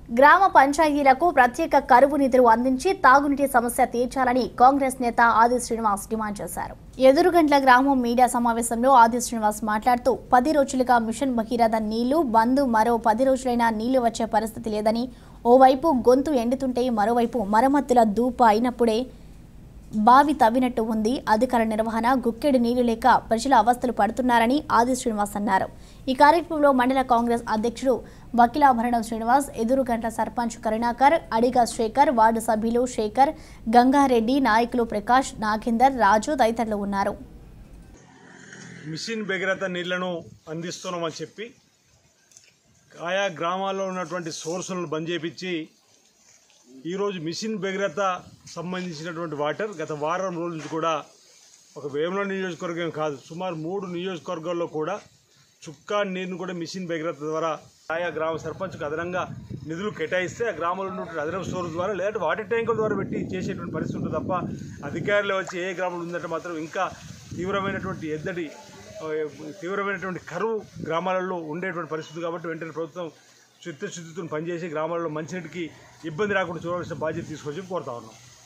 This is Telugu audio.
గ్రామ పంచాయతీలకు ప్రత్యేక కరువు నిధులు అందించి తాగునీటి సమస్య తీర్చాలని కాంగ్రెస్ నేత ఆది శ్రీనివాస్ డిమాండ్ చేశారు ఎదురుగంట్ల గ్రామం మీడియా సమావేశంలో ఆది శ్రీనివాస్ మాట్లాడుతూ పది రోజులుగా మిషన్ భగీరథ నీళ్లు బంద్ మరో పది రోజులైనా నీళ్లు వచ్చే పరిస్థితి లేదని ఓవైపు గొంతు ఎండుతుంటే మరోవైపు మరమ్మతుల దూప అయినప్పుడే బావి తవ్వినట్టు ఉంది అధికార నిర్వహణ గుక్కెడు నీళ్లు లేక ప్రజలు అవస్థలు పడుతున్నారని ఆది శ్రీనివాస్ అన్నారు ఈ కార్యక్రమంలో మండల కాంగ్రెస్ అధ్యక్షుడు వకీలాభరణం శ్రీనివాస్ ఎదురుగంట్ల సర్పంచ్ కరుణాకర్ అడిగా శేఖర్ వార్డు సభ్యులు శేఖర్ గంగారెడ్డి నాయకులు ప్రకాష్ నాగేందర్ రాజు తదితరులు ఉన్నారు మిషన్ భగీరథ నీళ్లను అందిస్తున్నామని చెప్పి ఆయా గ్రామాల్లో ఉన్నటువంటి సోర్సులను బంద్ చేపించి ఈరోజు మిషన్ భగీరథ సంబంధించినటువంటి వాటర్ గత వారం రోజుల నుంచి కూడా ఒక వేముల నియోజకవర్గం కాదు సుమారు మూడు నియోజకవర్గాల్లో కూడా చుక్కా నీరును కూడా మిషన్ భగీరథ ద్వారా ఆయా గ్రామ సర్పంచ్కు అదనంగా నిధులు కేటాయిస్తే ఆ గ్రామంలో ఉన్నటువంటి అదనపు స్టోర్ ద్వారా లేదంటే వాటర్ ట్యాంకుల ద్వారా పెట్టి చేసేటువంటి పరిస్థితి ఉంటుంది తప్ప అధికారులు వచ్చి ఏ గ్రామంలో ఉందంటే మాత్రం ఇంకా తీవ్రమైనటువంటి ఎద్దడి ఆ, తీవ్రమైనటువంటి కరువు గ్రామాలలో ఉండేటువంటి పరిస్థితి కాబట్టి వెంటనే ప్రభుత్వం చిత్తశుద్ధితో పనిచేసి గ్రామాల్లో మంచినీటికి ఇబ్బంది రాకుండా చూడవలసిన బాధ్యత తీసుకొచ్చి కోరుతా ఉన్నాం